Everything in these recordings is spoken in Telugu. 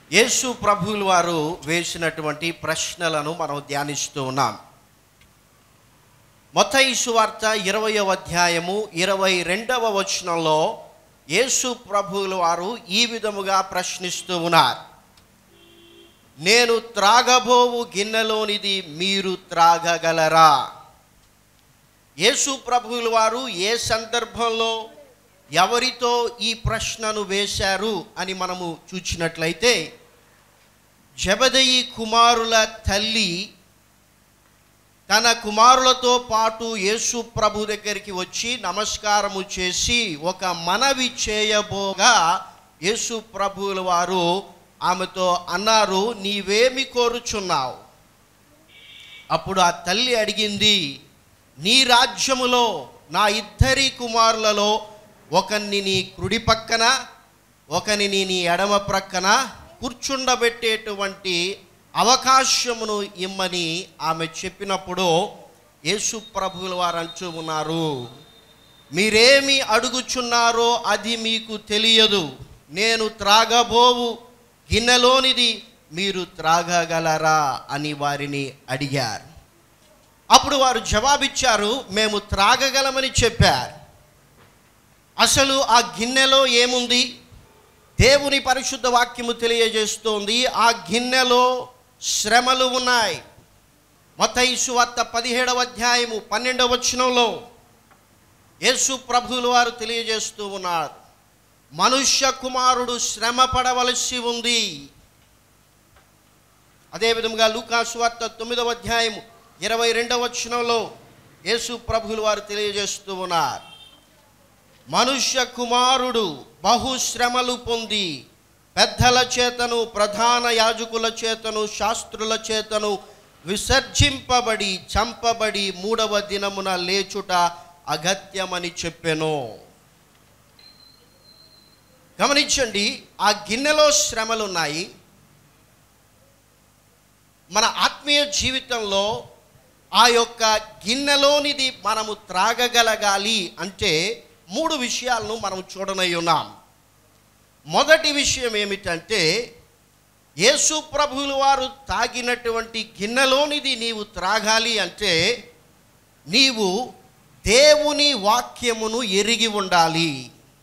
యేసు ప్రభువులు వారు వేసినటువంటి ప్రశ్నలను మనం ధ్యానిస్తూ ఉన్నాం మొత్తయి సువార్త ఇరవయవ అధ్యాయము ఇరవై రెండవ వచనంలో యేసు ప్రభువులు వారు ఈ విధముగా ప్రశ్నిస్తూ ఉన్నారు నేను త్రాగబోవు గిన్నెలోనిది మీరు త్రాగగలరా యేసు ప్రభువులు వారు ఏ సందర్భంలో ఎవరితో ఈ ప్రశ్నను వేశారు అని మనము చూచినట్లయితే జబదయి కుమారుల తల్లి తన కుమారులతో పాటు యేసు ప్రభు దగ్గరికి వచ్చి నమస్కారము చేసి ఒక మనవి చేయబోగా యేసు ప్రభువుల వారు ఆమెతో అన్నారు నీవేమి కోరుచున్నావు అప్పుడు ఆ తల్లి అడిగింది నీ రాజ్యములో నా ఇద్దరి కుమారులలో ఒకరిని నీ కుడి పక్కన ఒకరిని నీ ఎడమ ప్రక్కన కూర్చుండబెట్టేటువంటి అవకాశమును ఇమ్మని ఆమె చెప్పినప్పుడు యేసు ప్రభువుల వారు అంటూ ఉన్నారు మీరేమి అడుగుచున్నారో అది మీకు తెలియదు నేను త్రాగబోవు గిన్నెలోనిది మీరు త్రాగగలరా అని వారిని అడిగారు అప్పుడు వారు జవాబిచ్చారు మేము త్రాగగలమని చెప్పారు అసలు ఆ గిన్నెలో ఏముంది దేవుని పరిశుద్ధ వాక్యము తెలియజేస్తోంది ఆ గిన్నెలో శ్రమలు ఉన్నాయి మతయి సువార్త పదిహేడవ అధ్యాయము పన్నెండవ వచనంలో యేసు ప్రభువుల వారు తెలియజేస్తూ ఉన్నారు మనుష్య కుమారుడు శ్రమ పడవలసి ఉంది అదేవిధంగా లూకాసు వార్త తొమ్మిదవ అధ్యాయము ఇరవై రెండవ వచనంలో యేసు ప్రభువుల వారు తెలియజేస్తూ ఉన్నారు మనుష్య కుమారుడు బహుశ్రమలు పొంది పెద్దల చేతను ప్రధాన యాజకుల చేతను శాస్త్రుల చేతను విసర్జింపబడి చంపబడి మూడవ దినమున లేచుట అగత్యమని చెప్పెను గమనించండి ఆ గిన్నెలో శ్రమలు ఉన్నాయి మన ఆత్మీయ జీవితంలో ఆ యొక్క గిన్నెలోనిది మనము త్రాగగలగాలి అంటే మూడు విషయాలను మనం చూడనై ఉన్నాం మొదటి విషయం ఏమిటంటే యేసు ప్రభువుల వారు తాగినటువంటి గిన్నెలోనిది నీవు త్రాగాలి అంటే నీవు దేవుని వాక్యమును ఎరిగి ఉండాలి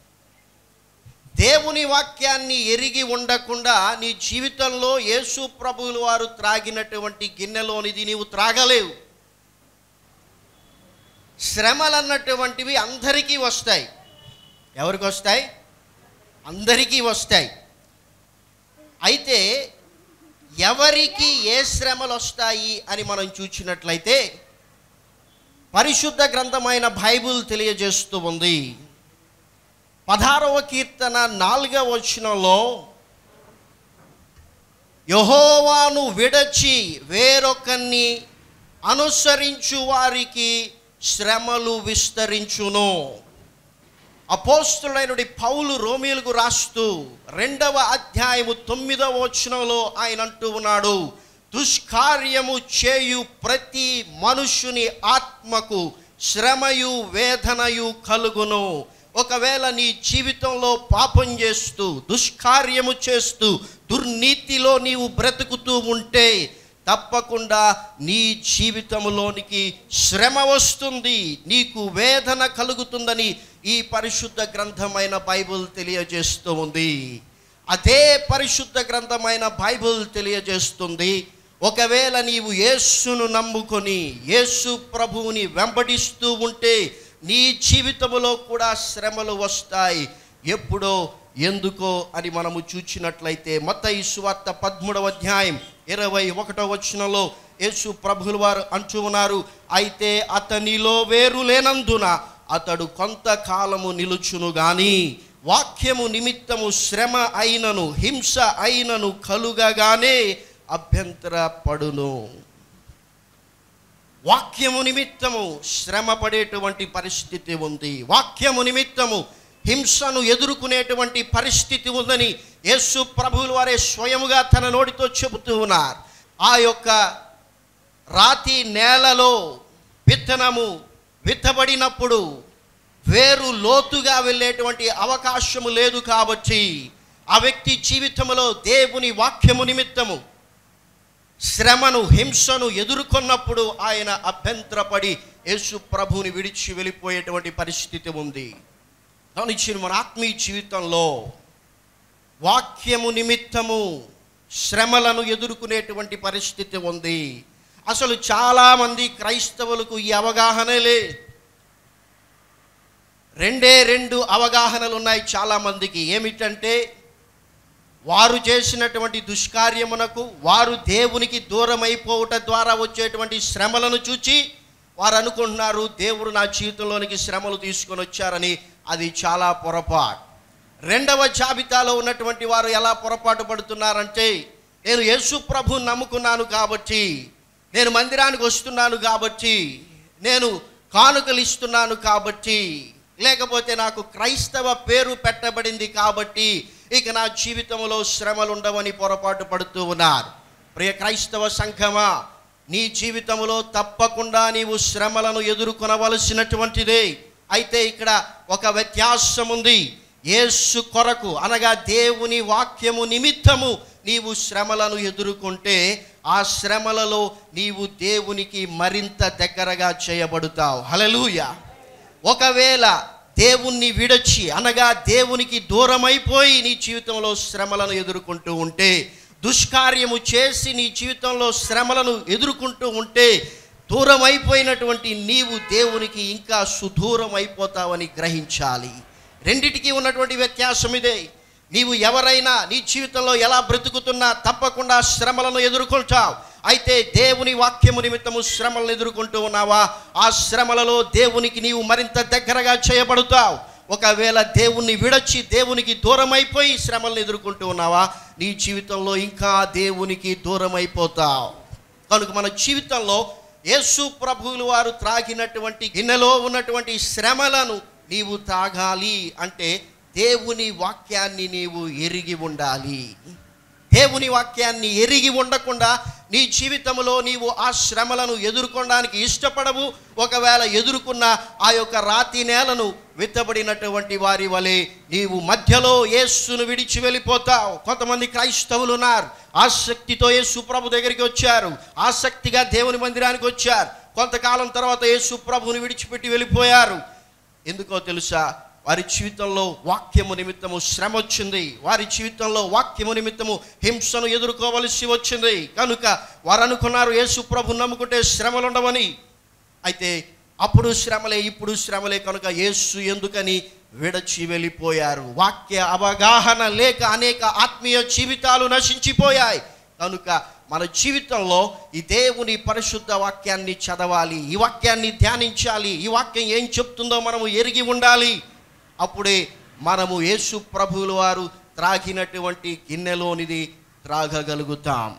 దేవుని వాక్యాన్ని ఎరిగి ఉండకుండా నీ జీవితంలో యేసు ప్రభువుల వారు త్రాగినటువంటి గిన్నెలోనిది నీవు త్రాగలేవు శ్రమలు అన్నటువంటివి అందరికీ వస్తాయి ఎవరికి వస్తాయి అందరికీ వస్తాయి అయితే ఎవరికి ఏ శ్రమలు వస్తాయి అని మనం చూసినట్లయితే పరిశుద్ధ గ్రంథమైన బైబుల్ తెలియజేస్తూ ఉంది పదహారవ కీర్తన నాలుగవ వచనంలో యహోవాను విడచి వేరొకరిని అనుసరించు వారికి శ్రమలు విస్తరించును అపోస్తులైనడి పౌలు రోమిలకు రాస్తూ రెండవ అధ్యాయము తొమ్మిదవ వచనంలో ఆయన అంటూ ఉన్నాడు దుష్కార్యము చేయు ప్రతి మనుష్యుని ఆత్మకు శ్రమయు వేదనయు కలుగును ఒకవేళ నీ జీవితంలో పాపం చేస్తూ దుష్కార్యము చేస్తూ దుర్నీతిలో నీవు బ్రతుకుతూ ఉంటే తప్పకుండా నీ జీవితంలోనికి శ్రమ వస్తుంది నీకు వేదన కలుగుతుందని ఈ పరిశుద్ధ గ్రంథమైన బైబుల్ తెలియజేస్తూ ఉంది అదే పరిశుద్ధ గ్రంథమైన బైబుల్ తెలియజేస్తుంది ఒకవేళ నీవు యేసును నమ్ముకొని యేసు ప్రభువుని వెంబడిస్తూ ఉంటే నీ జీవితంలో కూడా శ్రమలు వస్తాయి ఎప్పుడో ఎందుకో అని మనము చూచినట్లయితే మత సువార్త పదమూడవ అధ్యాయం ఇరవై ఒకటో వచనంలో యేసు ప్రభులు వారు అంటూ ఉన్నారు అయితే అతనిలో వేరు లేనందున అతడు కొంతకాలము నిలుచును గాని వాక్యము నిమిత్తము శ్రమ అయినను హింస అయినను కలుగగానే అభ్యంతర పడును వాక్యము నిమిత్తము శ్రమ పడేటువంటి పరిస్థితి ఉంది వాక్యము నిమిత్తము హింసను ఎదుర్కొనేటువంటి పరిస్థితి ఉందని యేసు ప్రభువుల వారే స్వయముగా తన నోటితో చెబుతూ ఉన్నారు ఆ యొక్క రాతి నేలలో విత్తనము విత్తబడినప్పుడు వేరు లోతుగా వెళ్ళేటువంటి అవకాశము లేదు కాబట్టి ఆ వ్యక్తి జీవితంలో దేవుని వాక్యము నిమిత్తము శ్రమను హింసను ఎదుర్కొన్నప్పుడు ఆయన అభ్యంతరపడి యేసు ప్రభుని విడిచి వెళ్ళిపోయేటువంటి పరిస్థితి ఉంది గమనించిన మన ఆత్మీయ జీవితంలో వాక్యము నిమిత్తము శ్రమలను ఎదుర్కొనేటువంటి పరిస్థితి ఉంది అసలు చాలామంది క్రైస్తవులకు ఈ అవగాహనే లేదు రెండే రెండు అవగాహనలు ఉన్నాయి చాలామందికి ఏమిటంటే వారు చేసినటువంటి దుష్కార్యమునకు వారు దేవునికి దూరం అయిపోవుట ద్వారా వచ్చేటువంటి శ్రమలను చూచి వారు అనుకుంటున్నారు దేవుడు నా జీవితంలోనికి శ్రమలు తీసుకొని వచ్చారని అది చాలా పొరపాటు రెండవ జాబితాలో ఉన్నటువంటి వారు ఎలా పొరపాటు పడుతున్నారంటే నేను యేసు ప్రభు నమ్ముకున్నాను కాబట్టి నేను మందిరానికి వస్తున్నాను కాబట్టి నేను కానుకలు ఇస్తున్నాను కాబట్టి లేకపోతే నాకు క్రైస్తవ పేరు పెట్టబడింది కాబట్టి ఇక నా జీవితంలో శ్రమలు ఉండవని పొరపాటు పడుతూ ఉన్నారు ప్రియ క్రైస్తవ సంఘమా నీ జీవితంలో తప్పకుండా నీవు శ్రమలను ఎదుర్కొనవలసినటువంటిదే అయితే ఇక్కడ ఒక వ్యత్యాసం ఉంది యేసు కొరకు అనగా దేవుని వాక్యము నిమిత్తము నీవు శ్రమలను ఎదుర్కొంటే ఆ శ్రమలలో నీవు దేవునికి మరింత దగ్గరగా చేయబడుతావు హలలుయా ఒకవేళ దేవుణ్ణి విడచి అనగా దేవునికి దూరమైపోయి నీ జీవితంలో శ్రమలను ఎదుర్కొంటూ ఉంటే దుష్కార్యము చేసి నీ జీవితంలో శ్రమలను ఎదుర్కొంటూ ఉంటే దూరం అయిపోయినటువంటి నీవు దేవునికి ఇంకా సుదూరం అయిపోతావని గ్రహించాలి రెండిటికి ఉన్నటువంటి వ్యత్యాసం ఇదే నీవు ఎవరైనా నీ జీవితంలో ఎలా బ్రతుకుతున్నా తప్పకుండా శ్రమలను ఎదుర్కొంటావు అయితే దేవుని వాక్యము నిమిత్తము శ్రమలను ఎదుర్కొంటూ ఉన్నావా ఆ శ్రమలలో దేవునికి నీవు మరింత దగ్గరగా చేయబడుతావు ఒకవేళ దేవుణ్ణి విడచి దేవునికి దూరం అయిపోయి శ్రమలను ఎదుర్కొంటూ ఉన్నావా నీ జీవితంలో ఇంకా దేవునికి దూరం అయిపోతావు కనుక మన జీవితంలో యేసు ప్రభువులు వారు త్రాగినటువంటి గిన్నెలో ఉన్నటువంటి శ్రమలను నీవు త్రాగాలి అంటే దేవుని వాక్యాన్ని నీవు ఎరిగి ఉండాలి దేవుని వాక్యాన్ని ఎరిగి ఉండకుండా నీ జీవితంలో నీవు ఆ శ్రమలను ఎదుర్కొనడానికి ఇష్టపడవు ఒకవేళ ఎదుర్కొన్న ఆ యొక్క రాతి నేలను విత్తబడినటువంటి వారి వలె నీవు మధ్యలో యేసును విడిచి వెళ్ళిపోతావు కొంతమంది క్రైస్తవులు ఉన్నారు ఆసక్తితో యేసు ప్రభు దగ్గరికి వచ్చారు ఆసక్తిగా దేవుని మందిరానికి వచ్చారు కొంతకాలం తర్వాత యేసు ప్రభుని విడిచిపెట్టి వెళ్ళిపోయారు ఎందుకో తెలుసా వారి జీవితంలో వాక్యము నిమిత్తము శ్రమ వచ్చింది వారి జీవితంలో వాక్యము నిమిత్తము హింసను ఎదుర్కోవలసి వచ్చింది కనుక వారు అనుకున్నారు యేసు ప్రభు నమ్ముకుంటే శ్రమలు ఉండవని అయితే అప్పుడు శ్రమలే ఇప్పుడు శ్రమలే కనుక యేసు ఎందుకని విడచి వెళ్ళిపోయారు వాక్య అవగాహన లేక అనేక ఆత్మీయ జీవితాలు నశించిపోయాయి కనుక మన జీవితంలో ఈ దేవుని పరిశుద్ధ వాక్యాన్ని చదవాలి ఈ వాక్యాన్ని ధ్యానించాలి ఈ వాక్యం ఏం చెప్తుందో మనము ఎరిగి ఉండాలి అప్పుడే మనము యేసు ప్రభువుల వారు త్రాగినటువంటి గిన్నెలోనిది త్రాగగలుగుతాం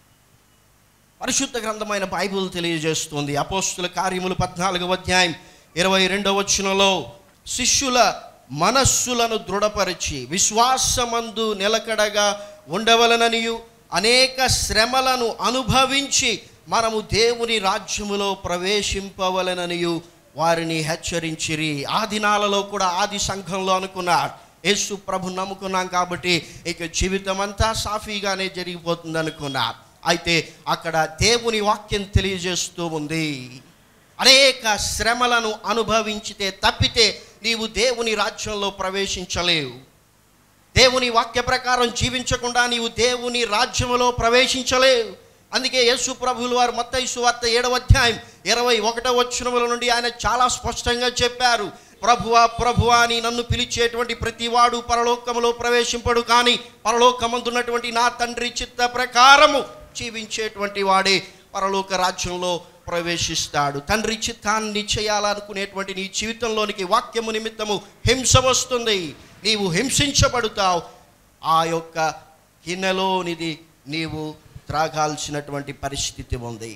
పరిశుద్ధ గ్రంథమైన బైబిల్ తెలియజేస్తుంది అపోస్తుల కార్యములు పద్నాలుగవ అధ్యాయం ఇరవై రెండవ వచనంలో శిష్యుల మనస్సులను దృఢపరిచి విశ్వాసమందు నిలకడగా ఉండవలననియు అనేక శ్రమలను అనుభవించి మనము దేవుని రాజ్యములో ప్రవేశింపవలననియు వారిని హెచ్చరించిరి ఆ దినాలలో కూడా ఆది సంఘంలో అనుకున్నారు యేసు ప్రభు నమ్ముకున్నాం కాబట్టి ఇక జీవితం అంతా సాఫీగానే జరిగిపోతుంది అనుకున్నారు అయితే అక్కడ దేవుని వాక్యం తెలియజేస్తూ ఉంది అనేక శ్రమలను అనుభవించితే తప్పితే నీవు దేవుని రాజ్యంలో ప్రవేశించలేవు దేవుని వాక్య ప్రకారం జీవించకుండా నీవు దేవుని రాజ్యములో ప్రవేశించలేవు అందుకే యేసు ప్రభువులు వారు మత్తయి సువార్త ఏడవ అధ్యాయం ఇరవై ఒకటో వచనముల నుండి ఆయన చాలా స్పష్టంగా చెప్పారు ప్రభువా ప్రభువా అని నన్ను పిలిచేటువంటి ప్రతివాడు పరలోకములో ప్రవేశింపడు కానీ పరలోకమందున్నటువంటి నా తండ్రి చిత్త ప్రకారము జీవించేటువంటి వాడే పరలోక రాజ్యంలో ప్రవేశిస్తాడు తండ్రి చిత్తాన్ని చేయాలనుకునేటువంటి నీ జీవితంలోనికి వాక్యము నిమిత్తము హింస వస్తుంది నీవు హింసించబడుతావు ఆ యొక్క గిన్నెలోనిది నీవు త్రాగాల్సినటువంటి పరిస్థితి ఉంది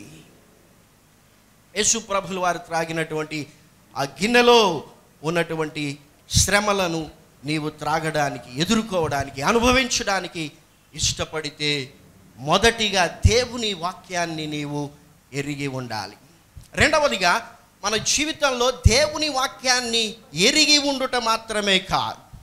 యేసు ప్రభులు వారు త్రాగినటువంటి ఆ గిన్నెలో ఉన్నటువంటి శ్రమలను నీవు త్రాగడానికి ఎదుర్కోవడానికి అనుభవించడానికి ఇష్టపడితే మొదటిగా దేవుని వాక్యాన్ని నీవు ఎరిగి ఉండాలి రెండవదిగా మన జీవితంలో దేవుని వాక్యాన్ని ఎరిగి ఉండుట మాత్రమే కాదు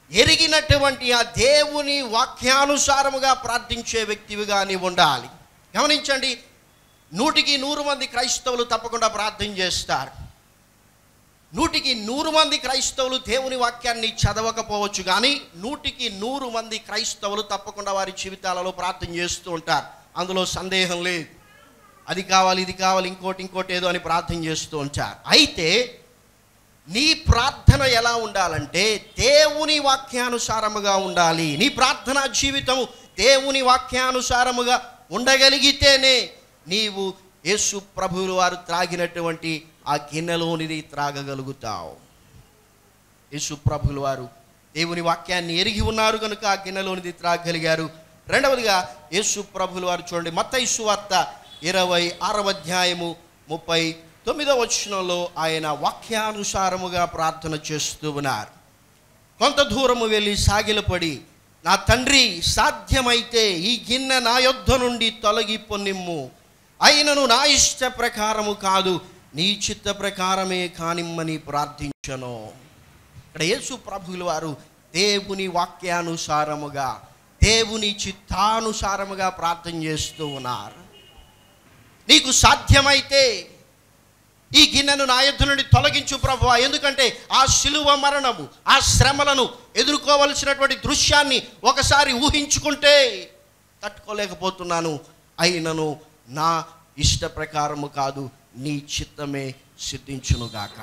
ఎరిగినటువంటి ఆ దేవుని వాక్యానుసారముగా ప్రార్థించే వ్యక్తివిగా నీవు ఉండాలి గమనించండి నూటికి నూరు మంది క్రైస్తవులు తప్పకుండా ప్రార్థన చేస్తారు నూటికి నూరు మంది క్రైస్తవులు దేవుని వాక్యాన్ని చదవకపోవచ్చు కానీ నూటికి నూరు మంది క్రైస్తవులు తప్పకుండా వారి జీవితాలలో ప్రార్థన చేస్తూ ఉంటారు అందులో సందేహం లేదు అది కావాలి ఇది కావాలి ఇంకోటి ఇంకోటి ఏదో అని ప్రార్థన చేస్తూ ఉంటారు అయితే నీ ప్రార్థన ఎలా ఉండాలంటే దేవుని వాక్యానుసారముగా ఉండాలి నీ ప్రార్థనా జీవితము దేవుని వాక్యానుసారముగా ఉండగలిగితేనే నీవు యేసు ప్రభువులు వారు త్రాగినటువంటి ఆ గిన్నెలోనిది త్రాగగలుగుతావు యేసు ప్రభువులు వారు దేవుని వాక్యాన్ని ఎరిగి ఉన్నారు కనుక ఆ గిన్నెలోనిది త్రాగగలిగారు రెండవదిగా యేసు ప్రభువులు వారు చూడండి మత్తయి సువార్త ఇరవై ఆరవ అధ్యాయము ముప్పై తొమ్మిదవ వచనంలో ఆయన వాక్యానుసారముగా ప్రార్థన చేస్తూ ఉన్నారు కొంత దూరము వెళ్ళి సాగిలపడి నా తండ్రి సాధ్యమైతే ఈ గిన్నె నా యొద్ధ నుండి తొలగి పొన్నిమ్ము అయినను నా ఇష్ట ప్రకారము కాదు నీ చిత్త ప్రకారమే కానిమ్మని ప్రార్థించను ఇక్కడ యేసు ప్రభువుల వారు దేవుని వాక్యానుసారముగా దేవుని చిత్తానుసారముగా ప్రార్థన చేస్తూ ఉన్నారు నీకు సాధ్యమైతే ఈ గిన్నెను నా యొద్ద నుండి తొలగించు ప్రభువా ఎందుకంటే ఆ శిలువ మరణము ఆ శ్రమలను ఎదుర్కోవలసినటువంటి దృశ్యాన్ని ఒకసారి ఊహించుకుంటే తట్టుకోలేకపోతున్నాను అయినను నా ఇష్ట ప్రకారము కాదు నీ చిత్తమే సిద్ధించునుగాక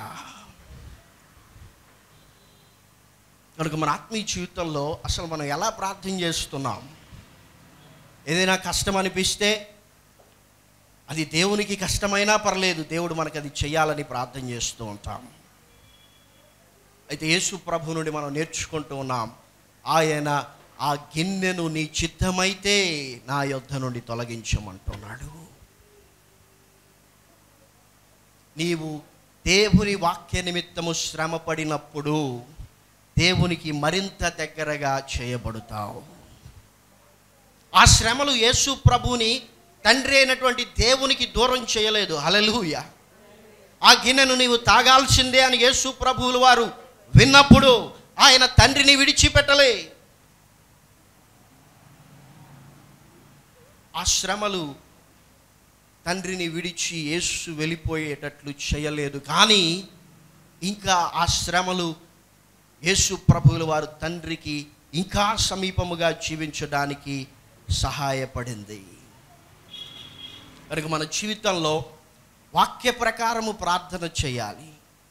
కనుక మన ఆత్మీయ జీవితంలో అసలు మనం ఎలా ప్రార్థన చేస్తున్నాం ఏదైనా కష్టం అనిపిస్తే అది దేవునికి కష్టమైనా పర్లేదు దేవుడు మనకు అది చేయాలని ప్రార్థన చేస్తూ ఉంటాం అయితే యేసు ప్రభు నుండి మనం నేర్చుకుంటూ ఉన్నాం ఆయన ఆ గిన్నెను నీ చిత్తమైతే నా యొద్ధ నుండి తొలగించమంటున్నాడు నీవు దేవుని వాక్య నిమిత్తము శ్రమ పడినప్పుడు దేవునికి మరింత దగ్గరగా చేయబడతావు ఆ శ్రమలు యేసు ప్రభుని తండ్రి అయినటువంటి దేవునికి దూరం చేయలేదు హలలుయ ఆ గిన్నెను నీవు తాగాల్సిందే అని యేసు ప్రభువులు వారు విన్నప్పుడు ఆయన తండ్రిని విడిచిపెట్టలే ఆ శ్రమలు తండ్రిని విడిచి యేసు వెళ్ళిపోయేటట్లు చేయలేదు కానీ ఇంకా ఆ శ్రమలు యేసు ప్రభువుల వారు తండ్రికి ఇంకా సమీపముగా జీవించడానికి సహాయపడింది కనుక మన జీవితంలో వాక్య ప్రకారము ప్రార్థన చేయాలి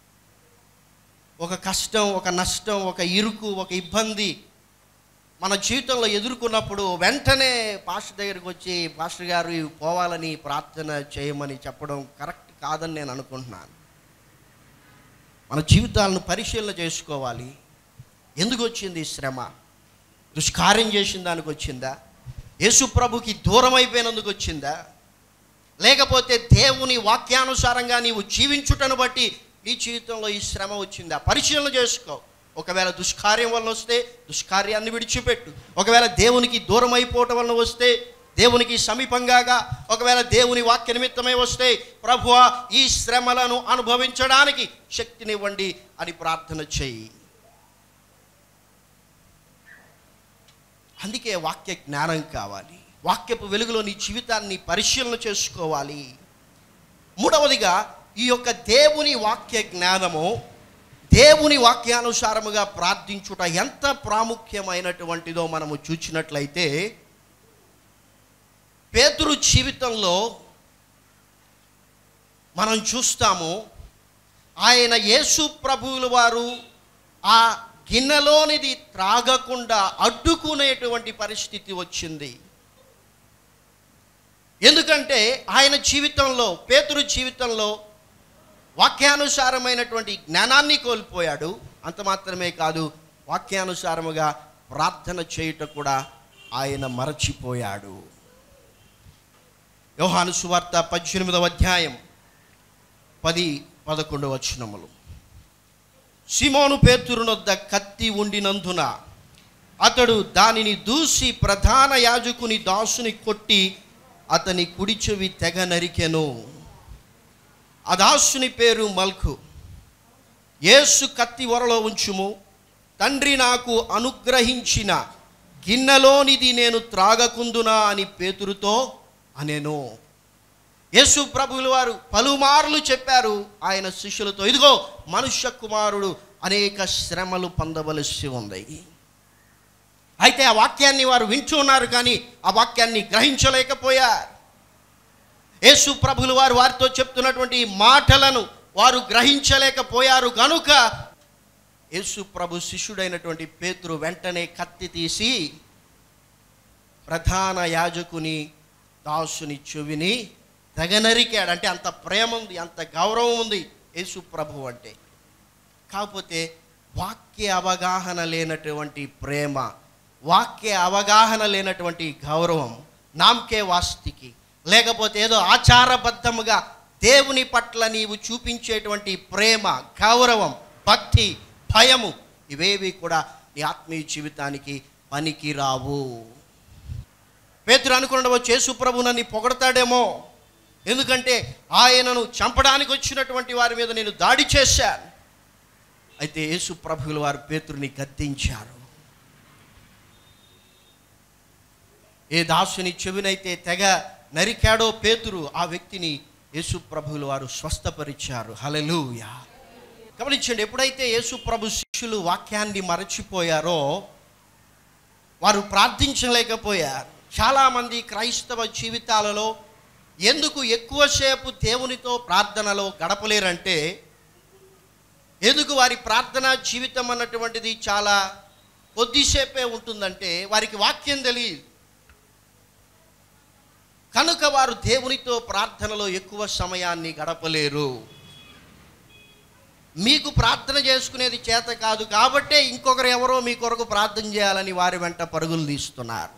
ఒక కష్టం ఒక నష్టం ఒక ఇరుకు ఒక ఇబ్బంది మన జీవితంలో ఎదుర్కొన్నప్పుడు వెంటనే పాస్టర్ దగ్గరికి వచ్చి పాస్టర్ గారు ఇవి పోవాలని ప్రార్థన చేయమని చెప్పడం కరెక్ట్ కాదని నేను అనుకుంటున్నాను మన జీవితాలను పరిశీలన చేసుకోవాలి ఎందుకు వచ్చింది ఈ శ్రమ దుష్కార్యం చేసిన దానికి వచ్చిందా యేసు ప్రభుకి దూరం అయిపోయినందుకు వచ్చిందా లేకపోతే దేవుని వాక్యానుసారంగా నీవు జీవించుటను బట్టి నీ జీవితంలో ఈ శ్రమ వచ్చిందా పరిశీలన చేసుకో ఒకవేళ దుష్కార్యం వలన వస్తే దుష్కార్యాన్ని విడిచిపెట్టు ఒకవేళ దేవునికి దూరం అయిపోవటం వలన వస్తే దేవునికి సమీపంగా ఒకవేళ దేవుని వాక్య నిమిత్తమై వస్తే ప్రభువా ఈ శ్రమలను అనుభవించడానికి శక్తినివ్వండి అని ప్రార్థన చెయ్యి అందుకే వాక్య జ్ఞానం కావాలి వాక్యపు వెలుగులో నీ జీవితాన్ని పరిశీలన చేసుకోవాలి మూడవదిగా ఈ యొక్క దేవుని వాక్య జ్ఞానము దేవుని వాక్యానుసారముగా ప్రార్థించుట ఎంత ప్రాముఖ్యమైనటువంటిదో మనము చూచినట్లయితే పేతురు జీవితంలో మనం చూస్తాము ఆయన యేసు ప్రభువుల వారు ఆ గిన్నెలోనిది త్రాగకుండా అడ్డుకునేటువంటి పరిస్థితి వచ్చింది ఎందుకంటే ఆయన జీవితంలో పేతురు జీవితంలో వాక్యానుసారమైనటువంటి జ్ఞానాన్ని కోల్పోయాడు అంత మాత్రమే కాదు వాక్యానుసారముగా ప్రార్థన చేయుట కూడా ఆయన మరచిపోయాడు యోహాను సువార్త పద్దెనిమిదవ అధ్యాయం పది పదకొండు వచనములు సిమోను పేతురునొద్ద కత్తి ఉండినందున అతడు దానిని దూసి ప్రధాన యాజకుని దాసుని కొట్టి అతని కుడి చెవి తెగ నరికెను ఆ దాసుని పేరు మల్కు యేసు కత్తి వరలో ఉంచుము తండ్రి నాకు అనుగ్రహించిన గిన్నెలోనిది నేను త్రాగకుందునా అని పేతురుతో అనేను యేసు ప్రభువుల వారు పలుమార్లు చెప్పారు ఆయన శిష్యులతో ఇదిగో మనుష్య కుమారుడు అనేక శ్రమలు పొందవలసి ఉంది అయితే ఆ వాక్యాన్ని వారు వింటూ ఉన్నారు కానీ ఆ వాక్యాన్ని గ్రహించలేకపోయారు యేసు ప్రభుల వారు వారితో చెప్తున్నటువంటి ఈ మాటలను వారు గ్రహించలేకపోయారు కనుక యేసు ప్రభు శిష్యుడైనటువంటి పేతురు వెంటనే కత్తి తీసి ప్రధాన యాజకుని దాసుని చెవిని తెగనరికాడు అంటే అంత ప్రేమ ఉంది అంత గౌరవం ఉంది యేసు ప్రభు అంటే కాకపోతే వాక్య అవగాహన లేనటువంటి ప్రేమ వాక్య అవగాహన లేనటువంటి గౌరవం నామకే వాస్తికి లేకపోతే ఏదో ఆచారబద్ధముగా దేవుని పట్ల నీవు చూపించేటువంటి ప్రేమ గౌరవం భక్తి భయము ఇవేవి కూడా నీ ఆత్మీయ జీవితానికి పనికి రావు పేతురు అనుకున్నవచ్చు యేసు ప్రభు నన్ను పొగడతాడేమో ఎందుకంటే ఆయనను చంపడానికి వచ్చినటువంటి వారి మీద నేను దాడి చేశాను అయితే యేసు ప్రభువుల వారు పేతురుని గద్దించారు ఏ దాసుని చెవినైతే తెగ నరికాడో పేతురు ఆ వ్యక్తిని యేసు ప్రభువుల వారు స్వస్థపరిచారు హలలుయా గమనించండి ఎప్పుడైతే యేసు ప్రభు శిష్యులు వాక్యాన్ని మరచిపోయారో వారు ప్రార్థించలేకపోయారు చాలామంది క్రైస్తవ జీవితాలలో ఎందుకు ఎక్కువసేపు దేవునితో ప్రార్థనలో గడపలేరంటే ఎందుకు వారి ప్రార్థనా జీవితం అన్నటువంటిది చాలా కొద్దిసేపే ఉంటుందంటే వారికి వాక్యం తెలియదు కనుక వారు దేవునితో ప్రార్థనలో ఎక్కువ సమయాన్ని గడపలేరు మీకు ప్రార్థన చేసుకునేది చేత కాదు కాబట్టే ఇంకొకరు ఎవరో మీ కొరకు ప్రార్థన చేయాలని వారి వెంట పరుగులు తీస్తున్నారు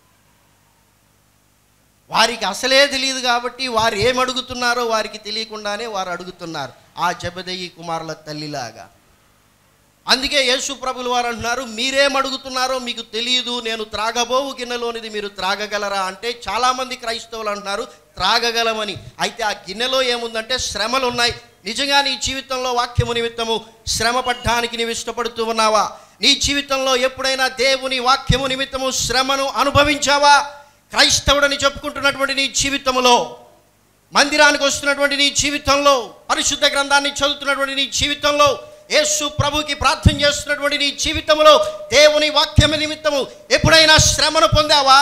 వారికి అసలే తెలియదు కాబట్టి వారు ఏం అడుగుతున్నారో వారికి తెలియకుండానే వారు అడుగుతున్నారు ఆ జబదయ్యి కుమారుల తల్లిలాగా అందుకే యేసు ప్రభులు వారు అంటున్నారు మీరేం అడుగుతున్నారో మీకు తెలియదు నేను త్రాగబోవు గిన్నెలోనిది మీరు త్రాగగలరా అంటే చాలామంది క్రైస్తవులు అంటున్నారు త్రాగగలమని అయితే ఆ గిన్నెలో ఏముందంటే శ్రమలు ఉన్నాయి నిజంగా నీ జీవితంలో వాక్యము నిమిత్తము శ్రమ పడ్డానికి నీవు ఇష్టపడుతూ ఉన్నావా నీ జీవితంలో ఎప్పుడైనా దేవుని వాక్యము నిమిత్తము శ్రమను అనుభవించావా క్రైస్తవుడని చెప్పుకుంటున్నటువంటి నీ జీవితంలో మందిరానికి వస్తున్నటువంటి నీ జీవితంలో పరిశుద్ధ గ్రంథాన్ని చదువుతున్నటువంటి నీ జీవితంలో యేసు ప్రభుకి ప్రార్థన చేస్తున్నటువంటి నీ జీవితంలో దేవుని వాక్యము నిమిత్తము ఎప్పుడైనా శ్రమను పొందావా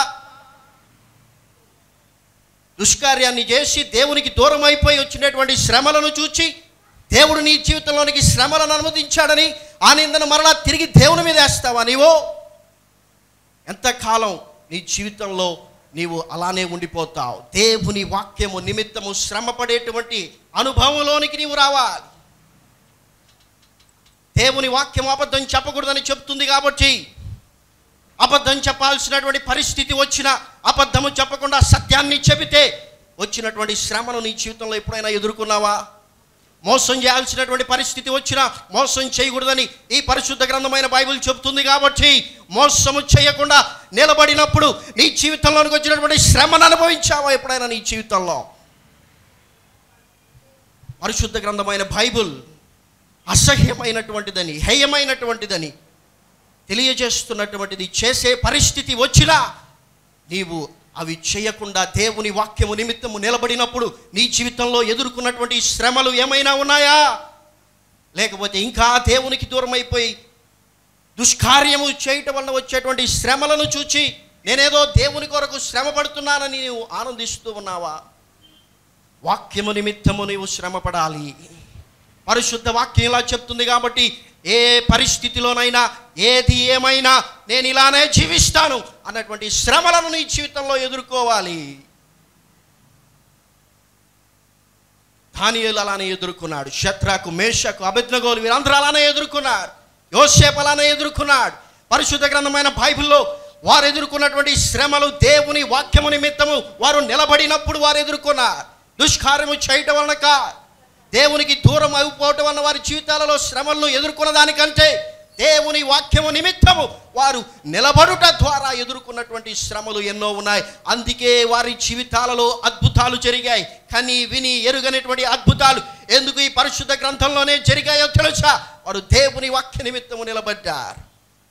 దుష్కార్యాన్ని చేసి దేవునికి దూరం అయిపోయి వచ్చినటువంటి శ్రమలను చూచి దేవుడు నీ జీవితంలోనికి శ్రమలను అనుమతించాడని ఆ నిందను మరలా తిరిగి దేవుని మీద వేస్తావా నీవు ఎంతకాలం నీ జీవితంలో నీవు అలానే ఉండిపోతావు దేవుని వాక్యము నిమిత్తము శ్రమ పడేటువంటి అనుభవంలోనికి నీవు రావాలి దేవుని వాక్యం అబద్ధం చెప్పకూడదని చెప్తుంది కాబట్టి అబద్ధం చెప్పాల్సినటువంటి పరిస్థితి వచ్చిన అబద్ధము చెప్పకుండా సత్యాన్ని చెబితే వచ్చినటువంటి శ్రమను నీ జీవితంలో ఎప్పుడైనా ఎదుర్కొన్నావా మోసం చేయాల్సినటువంటి పరిస్థితి వచ్చినా మోసం చేయకూడదని ఈ పరిశుద్ధ గ్రంథమైన బైబిల్ చెబుతుంది కాబట్టి మోసము చేయకుండా నిలబడినప్పుడు నీ జీవితంలోనికి వచ్చినటువంటి శ్రమను అనుభవించావా ఎప్పుడైనా నీ జీవితంలో పరిశుద్ధ గ్రంథమైన బైబిల్ అసహ్యమైనటువంటిదని హేయమైనటువంటిదని తెలియజేస్తున్నటువంటిది చేసే పరిస్థితి వచ్చినా నీవు అవి చేయకుండా దేవుని వాక్యము నిమిత్తము నిలబడినప్పుడు నీ జీవితంలో ఎదుర్కొన్నటువంటి శ్రమలు ఏమైనా ఉన్నాయా లేకపోతే ఇంకా దేవునికి దూరం అయిపోయి దుష్కార్యము చేయటం వలన వచ్చేటువంటి శ్రమలను చూచి నేనేదో దేవుని కొరకు శ్రమ పడుతున్నానని నీవు ఆనందిస్తూ ఉన్నావా వాక్యము నిమిత్తము నీవు శ్రమపడాలి పరిశుద్ధ వాక్యం ఇలా చెప్తుంది కాబట్టి ఏ పరిస్థితిలోనైనా ఏది ఏమైనా నేను ఇలానే జీవిస్తాను అన్నటువంటి శ్రమలను నీ జీవితంలో ఎదుర్కోవాలి దానియేలు అలానే ఎదుర్కొన్నాడు శత్రాకు మేషకు అభిజ్ఞగోలు వీరందరూ అలానే ఎదుర్కొన్నారు యోసేపు అలానే ఎదుర్కొన్నాడు పరిశుద్ధ గ్రంథమైన బైబిల్లో వారు ఎదుర్కొన్నటువంటి శ్రమలు దేవుని వాక్యము నిమిత్తము వారు నిలబడినప్పుడు వారు ఎదుర్కొన్నారు దుష్కార్యము చేయటం వలన కాదు దేవునికి దూరం అయిపోవటం వల్ల వారి జీవితాలలో శ్రమలను ఎదుర్కొన్న దానికంటే దేవుని వాక్యము నిమిత్తము వారు నిలబడుట ద్వారా ఎదుర్కొన్నటువంటి శ్రమలు ఎన్నో ఉన్నాయి అందుకే వారి జీవితాలలో అద్భుతాలు జరిగాయి కానీ విని ఎరుగనటువంటి అద్భుతాలు ఎందుకు ఈ పరిశుద్ధ గ్రంథంలోనే జరిగాయో తెలుసా వారు దేవుని వాక్య నిమిత్తము నిలబడ్డారు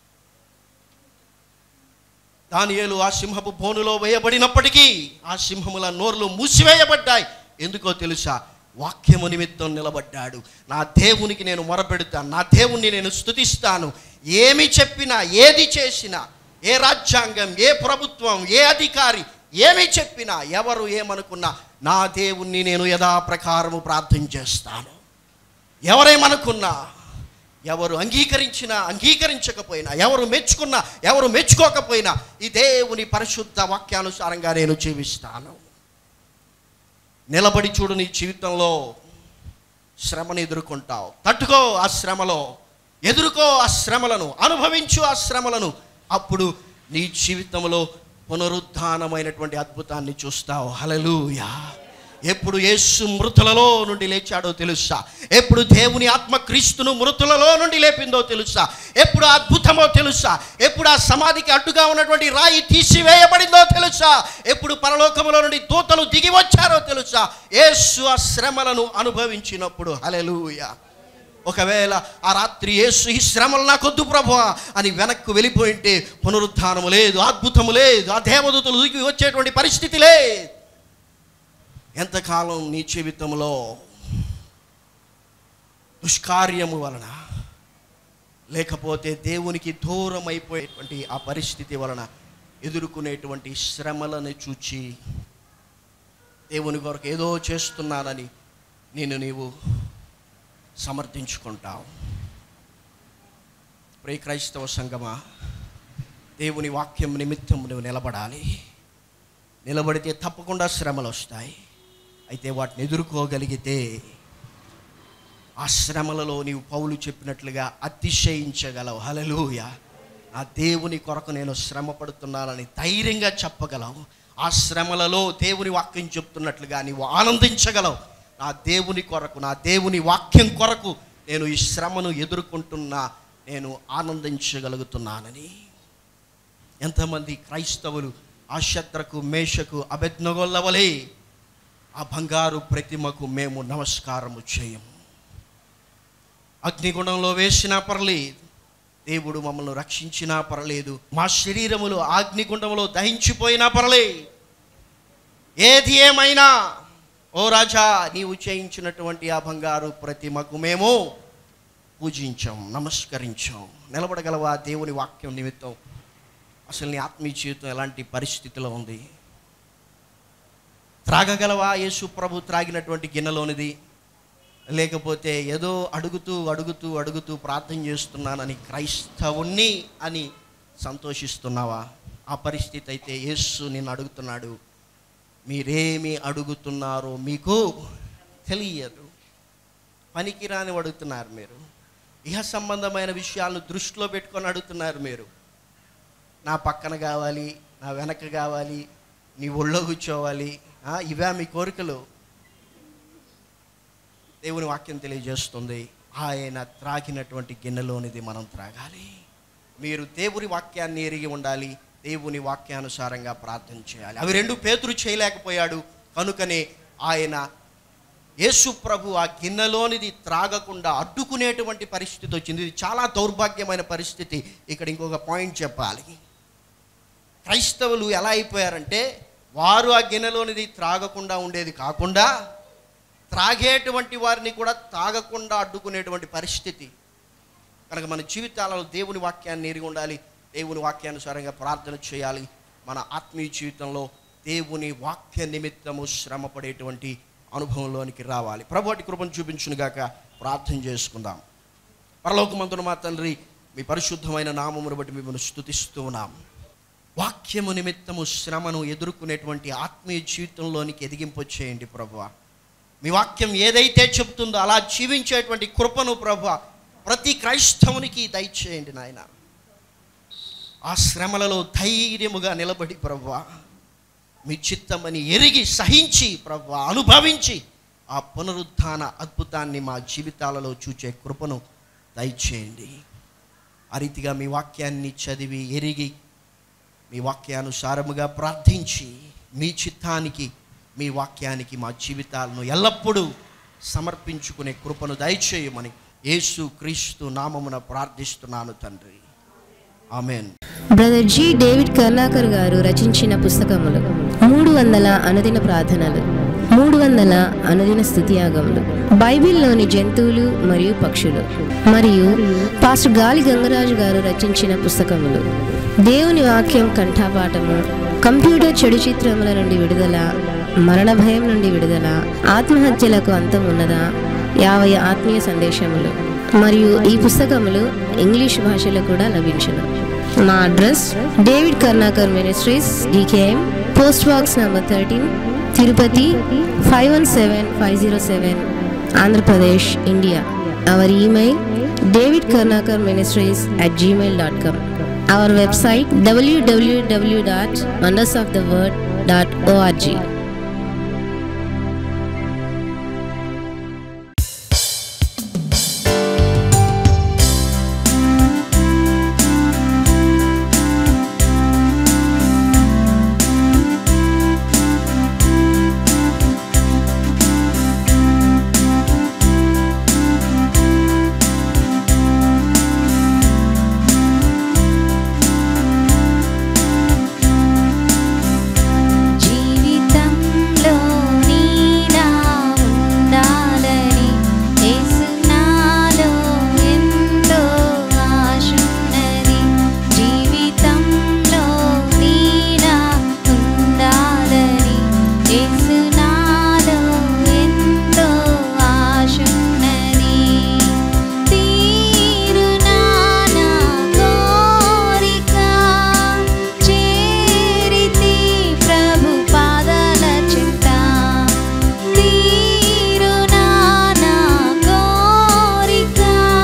దానియేలు ఆ సింహపు బోనులో వేయబడినప్పటికీ ఆ సింహముల నోర్లు మూసివేయబడ్డాయి ఎందుకో తెలుసా వాక్యము నిమిత్తం నిలబడ్డాడు నా దేవునికి నేను మొరపెడతాను నా దేవుణ్ణి నేను స్తుతిస్తాను ఏమి చెప్పినా ఏది చేసినా ఏ రాజ్యాంగం ఏ ప్రభుత్వం ఏ అధికారి ఏమి చెప్పినా ఎవరు ఏమనుకున్నా నా దేవుణ్ణి నేను యథాప్రకారము ప్రార్థన చేస్తాను ఎవరేమనుకున్నా ఎవరు అంగీకరించినా అంగీకరించకపోయినా ఎవరు మెచ్చుకున్నా ఎవరు మెచ్చుకోకపోయినా ఈ దేవుని పరిశుద్ధ వాక్యానుసారంగా నేను జీవిస్తాను నిలబడి చూడు నీ జీవితంలో శ్రమను ఎదుర్కొంటావు తట్టుకో ఆ శ్రమలో ఎదుర్కో ఆ శ్రమలను అనుభవించు ఆ శ్రమలను అప్పుడు నీ జీవితంలో పునరుద్ధానమైనటువంటి అద్భుతాన్ని చూస్తావు హలలుయా ఎప్పుడు యేసు మృతులలో నుండి లేచాడో తెలుసా ఎప్పుడు దేవుని ఆత్మ క్రీస్తును మృతులలో నుండి లేపిందో తెలుసా ఎప్పుడు ఆ అద్భుతమో తెలుసా ఎప్పుడు ఆ సమాధికి అడ్డుగా ఉన్నటువంటి రాయి తీసివేయబడిందో తెలుసా ఎప్పుడు పరలోకములో నుండి దూతలు దిగి వచ్చారో తెలుసా యేసు ఆ శ్రమలను అనుభవించినప్పుడు హలెలూయా ఒకవేళ ఆ రాత్రి యేసు ఈ శ్రమలు నాకొద్దు ప్రభు అని వెనక్కు వెళ్ళిపోయింటే పునరుద్ధానము లేదు అద్భుతము లేదు ఆ దేవదూతలు దిగి వచ్చేటువంటి పరిస్థితి లేదు ఎంతకాలం నీ జీవితంలో దుష్కార్యము వలన లేకపోతే దేవునికి దూరం అయిపోయేటువంటి ఆ పరిస్థితి వలన ఎదుర్కొనేటువంటి శ్రమలను చూచి దేవుని కొరకు ఏదో చేస్తున్నానని నేను నీవు సమర్థించుకుంటావు ప్రే క్రైస్తవ సంగమా దేవుని వాక్యం నిమిత్తం నువ్వు నిలబడాలి నిలబడితే తప్పకుండా శ్రమలు వస్తాయి అయితే వాటిని ఎదుర్కోగలిగితే ఆ శ్రమలలో నీవు పౌలు చెప్పినట్లుగా అతిశయించగలవు హలలుయ ఆ దేవుని కొరకు నేను శ్రమ పడుతున్నానని ధైర్యంగా చెప్పగలవు ఆ శ్రమలలో దేవుని వాక్యం చెప్తున్నట్లుగా నీవు ఆనందించగలవు నా దేవుని కొరకు నా దేవుని వాక్యం కొరకు నేను ఈ శ్రమను ఎదుర్కొంటున్నా నేను ఆనందించగలుగుతున్నానని ఎంతమంది క్రైస్తవులు ఆ శత్రకు మేషకు అభెజ్ఞగొల్లవలే ఆ బంగారు ప్రతిమకు మేము నమస్కారము చేయము అగ్నిగుణంలో వేసినా పర్లేదు దేవుడు మమ్మల్ని రక్షించినా పర్లేదు మా శరీరములు అగ్నిగుండంలో దహించిపోయినా పర్లేదు ఏది ఏమైనా ఓ రాజా నీవు చేయించినటువంటి ఆ బంగారు ప్రతిమకు మేము పూజించాం నమస్కరించాం నిలబడగలవా దేవుని వాక్యం నిమిత్తం అసలు నీ ఆత్మీయ జీవితం ఎలాంటి పరిస్థితిలో ఉంది త్రాగగలవా యేసు ప్రభు త్రాగినటువంటి గిన్నెలోనిది లేకపోతే ఏదో అడుగుతూ అడుగుతూ అడుగుతూ ప్రార్థన చేస్తున్నానని క్రైస్తవుణ్ణి అని సంతోషిస్తున్నావా ఆ పరిస్థితి అయితే యేసు నిన్ను అడుగుతున్నాడు మీరేమి అడుగుతున్నారో మీకు తెలియదు పనికిరాని అడుగుతున్నారు మీరు ఇహ సంబంధమైన విషయాలను దృష్టిలో పెట్టుకొని అడుగుతున్నారు మీరు నా పక్కన కావాలి నా వెనక కావాలి నీ ఒళ్ళో కూర్చోవాలి ఆ, ఇవే మీ కోరికలు దేవుని వాక్యం తెలియజేస్తుంది ఆయన త్రాగినటువంటి గిన్నెలోనిది మనం త్రాగాలి మీరు దేవుని వాక్యాన్ని ఎరిగి ఉండాలి దేవుని వాక్యానుసారంగా ప్రార్థన చేయాలి అవి రెండు పేతురు చేయలేకపోయాడు కనుకనే ఆయన యేసు ప్రభు ఆ గిన్నెలోనిది త్రాగకుండా అడ్డుకునేటువంటి పరిస్థితి వచ్చింది ఇది చాలా దౌర్భాగ్యమైన పరిస్థితి ఇక్కడ ఇంకొక పాయింట్ చెప్పాలి క్రైస్తవులు ఎలా అయిపోయారంటే వారు ఆ గిన్నెలోనిది త్రాగకుండా ఉండేది కాకుండా త్రాగేటువంటి వారిని కూడా తాగకుండా అడ్డుకునేటువంటి పరిస్థితి కనుక మన జీవితాలలో దేవుని వాక్యాన్ని ఎరిగి ఉండాలి దేవుని వాక్యానుసారంగా ప్రార్థన చేయాలి మన ఆత్మీయ జీవితంలో దేవుని వాక్య నిమిత్తము శ్రమ పడేటువంటి అనుభవంలోనికి రావాలి ప్రభువాటి కృపను చూపించునుగాక ప్రార్థన చేసుకుందాం పరలోకమంతున మా తండ్రి మీ పరిశుద్ధమైన నామమును బట్టి మిమ్మల్ని స్తుతిస్తూ ఉన్నాం వాక్యము నిమిత్తము శ్రమను ఎదుర్కొనేటువంటి ఆత్మీయ జీవితంలోనికి ఎదిగింపు చేయండి ప్రభువ మీ వాక్యం ఏదైతే చెబుతుందో అలా జీవించేటువంటి కృపను ప్రభు ప్రతి క్రైస్తవునికి దయచేయండి నాయన ఆ శ్రమలలో ధైర్యముగా నిలబడి ప్రభు మీ చిత్తమని ఎరిగి సహించి ప్రభు అనుభవించి ఆ పునరుత్థాన అద్భుతాన్ని మా జీవితాలలో చూచే కృపను దయచేయండి ఆ రీతిగా మీ వాక్యాన్ని చదివి ఎరిగి మీ వాక్యానుసారముగా ప్రార్థించి మీ చిత్తానికి మీ వాక్యానికి మా జీవితాలను ఎల్లప్పుడూ సమర్పించుకునే కృపను దయచేయమని యేసు క్రీస్తు నామమున ప్రార్థిస్తున్నాను తండ్రి ఆమెన్ బ్రదర్ జి డేవిడ్ కర్ణాకర్ గారు రచించిన పుస్తకములు మూడు వందల అనుదిన ప్రార్థనలు మూడు వందల అనుదిన స్థుతియాగములు బైబిల్లోని జంతువులు మరియు పక్షులు మరియు పాస్టర్ గాలి గంగరాజు గారు రచించిన పుస్తకములు దేవుని వాక్యం కంఠాపాఠము కంప్యూటర్ చెడు చిత్రముల నుండి విడుదల మరణ భయం నుండి విడుదల ఆత్మహత్యలకు అంతం ఉన్నదా యాభై ఆత్మీయ సందేశములు మరియు ఈ పుస్తకములు ఇంగ్లీష్ భాషలో కూడా లభించును మా address David Karunakar ministries DKM post box number thirteen Tirupati five one seven five zero seven Andhra Pradesh India our email David Karunakar ministries at Gmail dot com our website WWW dot wonders of the word dot ORG జీవితంలో నీనా ఉండాలని యేసునాలో ఎంతో ఆశున్నది జీవితంలో నీనా ఉండాలని యేసునాలో ఎంతో ఆశున్నది తీరునా నా కోరిక చేరితి ప్రభు పాదాల చింత తీరునా నా కోరిక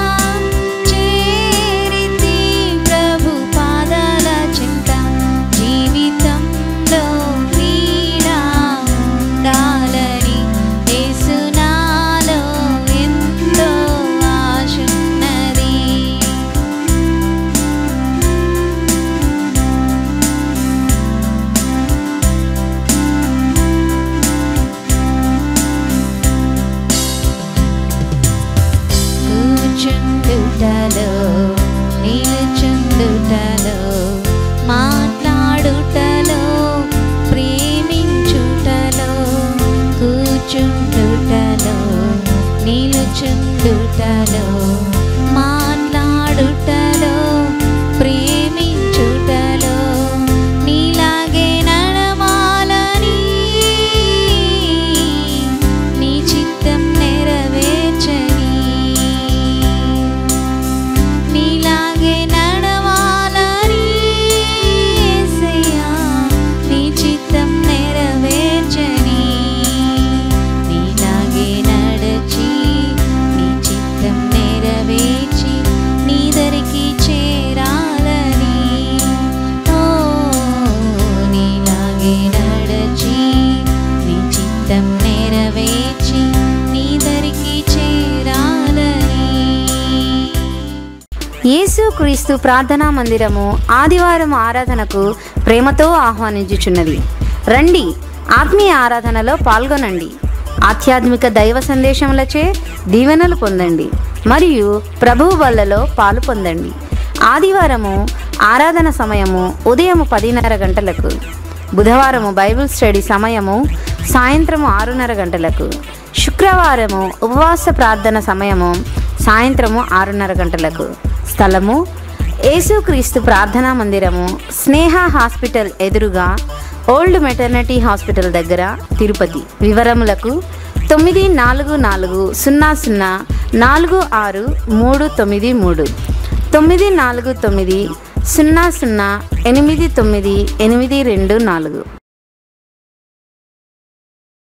చేరితి ప్రభు పాదాల చింత జీవితంలో నీడా ఉండాలని యేసునాలో ఎంతో ఆశున్నది కూర్చుండుటలో నిలుచుండుటలో మాట్లాడుటలో ప్రేమించుటలో కూర్చుండుటలో నిలుచుండుటలో మాట్లాడుటలో ప్రేమించుటలో నీలాగే నడవాలని నీ చిత్తం నెరవేర్చని నీలాగే నడవాలని యేసయ్యా నీ చిత్తం నెరవేర్చని నీలాగే నడచి నీ చిత్తం నెరవేర్చి నీ దరికి చేరాలని ఓ నీలాగే నడచి నీ చిత్తం నెరవేర్చి నీ దరికి చేరాలని యేసుక్రీస్తు ప్రార్థనా మందిరము ఆదివారం ఆరాధనకు ప్రేమతో ఆహ్వానించుచున్నది రండి ఆత్మీయ ఆరాధనలో పాల్గొనండి ఆధ్యాత్మిక దైవ సందేశములచే దీవెనలు పొందండి మరియు ప్రభువు వల్లలో పాలు పొందండి ఆదివారము ఆరాధన సమయము ఉదయం పదిన్నర గంటలకు బుధవారము బైబిల్ స్టడీ సమయము సాయంత్రము ఆరున్నర గంటలకు శుక్రవారము ఉపవాస ప్రార్థన సమయము సాయంత్రము ఆరున్నర గంటలకు స్థలము యేసుక్రీస్తు ప్రార్థనా మందిరము స్నేహ హాస్పిటల్ ఎదురుగా ఓల్డ్ మెటర్నిటీ హాస్పిటల్ దగ్గర తిరుపతి వివరములకు తొమ్మిది నాలుగు నాలుగు సున్నా సున్నా నాలుగు ఆరు మూడు తొమ్మిది మూడు తొమ్మిది నాలుగు తొమ్మిది సున్నా సున్నా ఎనిమిది తొమ్మిది ఎనిమిది రెండు నాలుగు